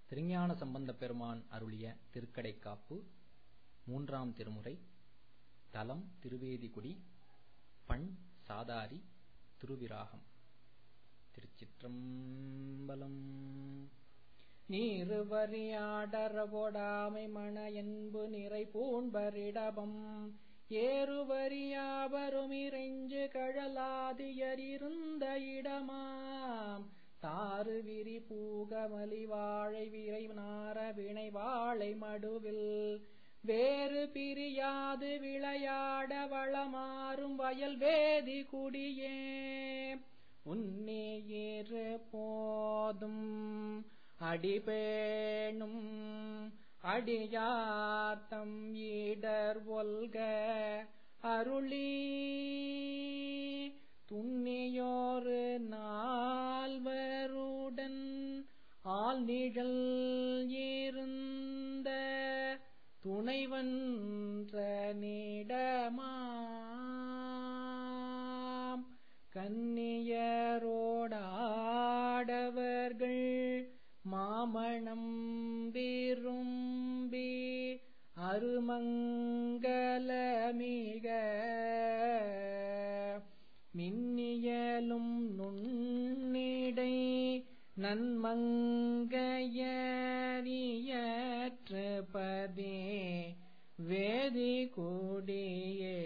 திருஞான சம்பந்தப் பெருமான் அருளிய திருக்கடைக்காப்பு மூன்றாம் திருமுறை தலம் திருவேதிகுடி பண் சாதாரி திருவிராகம் திருச்சிற்றம்பலம் நீருவரியாடரவொடாமை மண என்பு நிறை பூண்பரிடபம் ஏறுவரியாவருமிரெஞ்சு கழலாதியரிருந்த இடமாம் தாறு விரி பூகமலி வாழை விரை நார வினை வாழை மடுவில் வேறு பிரியாது விளையாட வளமாறும் வயல் வேதி குடியே உன்னே ஏறு போதும் அடிபேணும் அடியாத்தம் ஈடர் ஒல்க அருளி துண்ணியோரு நால்வருடன் ஆள் நிழல் இருந்த துணைவன்ற நீடமாம் கன்னியரோடாடவர்கள் மாமணம் விரும்பி அருமங்கலமிக மின்னியலும் நுண்ணிடை நன்மங்கையறியற்றபதே வேதி கூடியே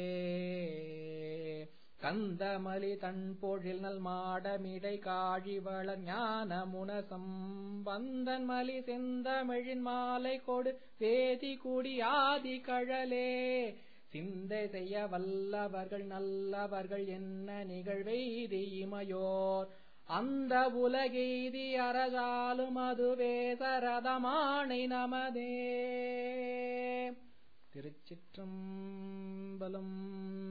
கந்தமலி தன் பொழில் நல் மாடமிடை காழிவள ஞான முனசம் வந்தன் மலி செந்தமிழின் மாலை கொடு வேதி கூடி ஆதி கழலே சிந்தை செய்ய வல்லவர்கள் நல்லவர்கள் என்ன நிகழ்வெய்தி இமையோர் அந்த உலகெய்தி அரசாலும் அதுவே சரதமானை நமதே திருச்சிற்றம்பலம்